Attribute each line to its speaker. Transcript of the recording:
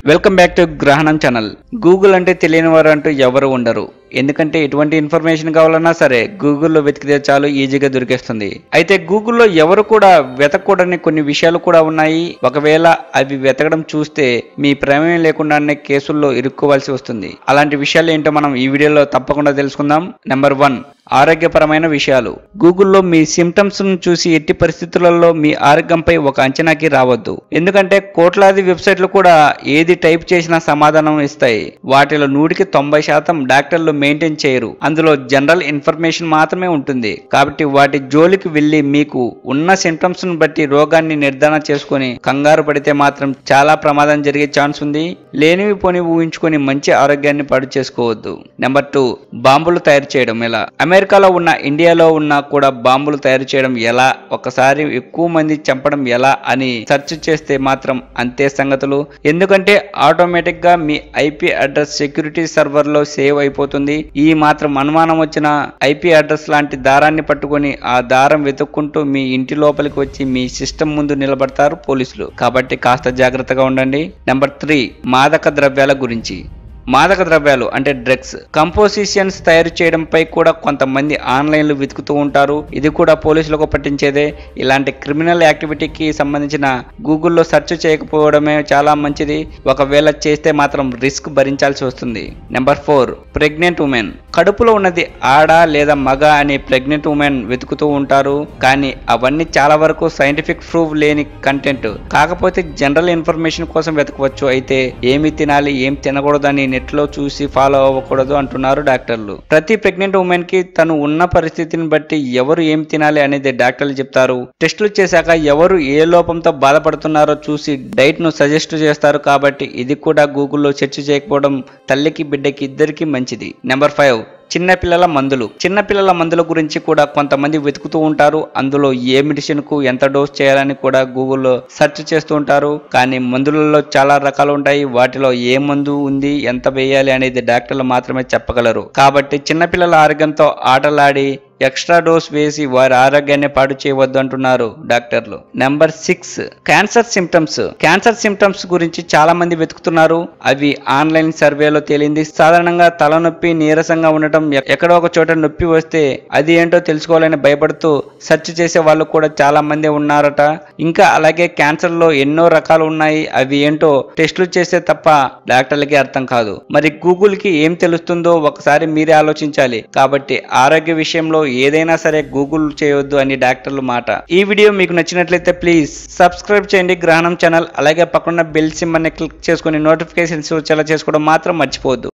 Speaker 1: welcome back to Grahanam channel Google అంటే తెలియని వారు అంటూ ఎవరు ఉండరు ఎందుకంటే ఎటువంటి ఇన్ఫర్మేషన్ కావాలన్నా సరే గూగుల్లో వెతికితే చాలు ఈజీగా దొరికేస్తుంది అయితే గూగుల్లో ఎవరు కూడా వెతకూడని కొన్ని విషయాలు కూడా ఉన్నాయి ఒకవేళ అవి వెతకడం చూస్తే మీ ప్రమేయం లేకుండానే కేసుల్లో ఇరుక్కోవాల్సి వస్తుంది అలాంటి విషయాలు ఏంటో మనం ఈ వీడియోలో తప్పకుండా తెలుసుకుందాం నెంబర్ వన్ ఆరోగ్యపరమైన విషయాలు గూగుల్లో మీ సిమ్టమ్స్ ను చూసి ఎట్టి పరిస్థితులలో మీ ఆరోగ్యంపై ఒక అంచనాకి రావద్దు ఎందుకంటే కోట్లాది వెబ్సైట్లు కూడా ఏది టైప్ చేసినా సమాధానం ఇస్తాయి వాటిలో నూటికి తొంభై శాతం డాక్టర్లు మెయింటైన్ చేయరు అందులో జనరల్ ఇన్ఫర్మేషన్ మాత్రమే ఉంటుంది కాబట్టి వాటి జోలికి వెళ్లి మీకు ఉన్న సిమ్టమ్స్ ను బట్టి రోగాన్ని నిర్ధారణ చేసుకొని కంగారు పడితే మాత్రం చాలా ప్రమాదం జరిగే ఛాన్స్ ఉంది లేనివి పోని ఊహించుకొని మంచి ఆరోగ్యాన్ని పాడు చేసుకోవద్దు నెంబర్ టూ బాంబులు తయారు చేయడం ఎలా అమెరికాలో ఉన్న ఇండియాలో ఉన్న కూడా బాంబులు తయారు చేయడం ఎలా ఒకసారి ఎక్కువ మంది చంపడం ఎలా అని సెర్చ్ చేస్తే మాత్రం అంతే సంగతులు ఎందుకంటే ఆటోమేటిక్ గా మీ ఐపీ అడ్రస్ సెక్యూరిటీ సర్వర్ లో సేవ్ అయిపోతుంది ఈ మాత్రం అనుమానం వచ్చిన ఐపీ అడ్రస్ లాంటి దారాన్ని పట్టుకొని ఆ దారం వెతుక్కుంటూ మీ ఇంటి లోపలికి వచ్చి మీ సిస్టమ్ ముందు నిలబడతారు పోలీసులు కాబట్టి కాస్త జాగ్రత్తగా ఉండండి నెంబర్ త్రీ మాదక ద్రవ్యాల గురించి మాదక ద్రవ్యాలు అంటే డ్రగ్స్ కంపోజిషన్స్ తయారు చేయడంపై కూడా కొంతమంది ఆన్లైన్లో వెతుకుతూ ఉంటారు ఇది కూడా పోలీసులకు పట్టించేదే ఇలాంటి క్రిమినల్ యాక్టివిటీకి సంబంధించిన గూగుల్లో సెర్చ్ చేయకపోవడమే చాలా మంచిది ఒకవేళ చేస్తే మాత్రం రిస్క్ భరించాల్సి వస్తుంది నెంబర్ ఫోర్ ప్రెగ్నెంట్ ఉమెన్ కడుపులో ఉన్నది ఆడ లేదా మగ అని ప్రెగ్నెంట్ ఉమెన్ వెతుకుతూ ఉంటారు కానీ అవన్నీ చాలా వరకు సైంటిఫిక్ ప్రూఫ్ లేని కంటెంట్ కాకపోతే జనరల్ ఇన్ఫర్మేషన్ కోసం వెతకవచ్చు అయితే ఏమి తినాలి ఏం తినకూడదని నెట్ లో చూసి ఫాలో అవ్వకూడదు అంటున్నారు డాక్టర్లు ప్రతి ప్రెగ్నెంట్ ఉమెన్ కి తను ఉన్న పరిస్థితిని బట్టి ఎవరు ఏం తినాలి అనేది డాక్టర్లు చెప్తారు టెస్టులు చేశాక ఎవరు ఏ లోపంతో బాధపడుతున్నారో చూసి డైట్ ను సజెస్ట్ చేస్తారు కాబట్టి ఇది కూడా గూగుల్లో సెర్చ్ చేయకపోవడం తల్లికి బిడ్డకి ఇద్దరికి మంచిది నెంబర్ ఫైవ్ చిన్నపిల్లల మందులు చిన్నపిల్లల మందుల గురించి కూడా కొంతమంది వెతుకుతూ ఉంటారు అందులో ఏ మెడిసిన్ కు ఎంత డోస్ చేయాలని కూడా గూగుల్లో సెర్చ్ చేస్తూ ఉంటారు కానీ మందులలో చాలా రకాలు ఉంటాయి వాటిలో ఏ మందు ఉంది ఎంత వేయాలి అనేది డాక్టర్లు మాత్రమే చెప్పగలరు కాబట్టి చిన్నపిల్లల ఆరోగ్యంతో ఆటలాడి ఎక్స్ట్రా డోస్ వేసి వారి ఆరోగ్యాన్ని పాడు చేయవద్దు అంటున్నారు డాక్టర్లు number six cancer symptoms cancer symptoms గురించి చాలా మంది వెతుకుతున్నారు అవి ఆన్లైన్ సర్వేలో తేలింది సాధారణంగా తలనొప్పి నీరసంగా ఉండటం ఎ- ఎక్కడో ఒక చోట నొప్పి వస్తే అది ఏంటో తెలుసుకోవాలని భయపడుతూ సెర్చ్ చేసే వాళ్ళు కూడా చాలా మంది ఉన్నారట ఇంకా అలాగే క్యాన్సర్ లో ఎన్నో రకాలు ఉన్నాయి అవి ఏంటో టెస్టులు చేస్తే తప్ప డాక్టర్లకి అర్థం కాదు మరి గూగుల్ కి ఏం తెలుస్తుందో ఒకసారి మీరే ఆలోచించాలి కాబట్టి ఆరోగ్య విషయంలో ఏదైనా సరే గూగుల్ చేయొద్దు అని డాక్టర్లు మాట ఈ వీడియో మీకు నచ్చినట్లయితే ప్లీజ్ సబ్స్క్రైబ్ చేయండి గ్రహణం ఛానల్ అలాగే పక్కన బెల్ సిమ్ అని క్లిక్ చేసుకుని నోటిఫికేషన్స్ వచ్చేలా చేసుకోవడం మాత్రం మర్చిపోవద్దు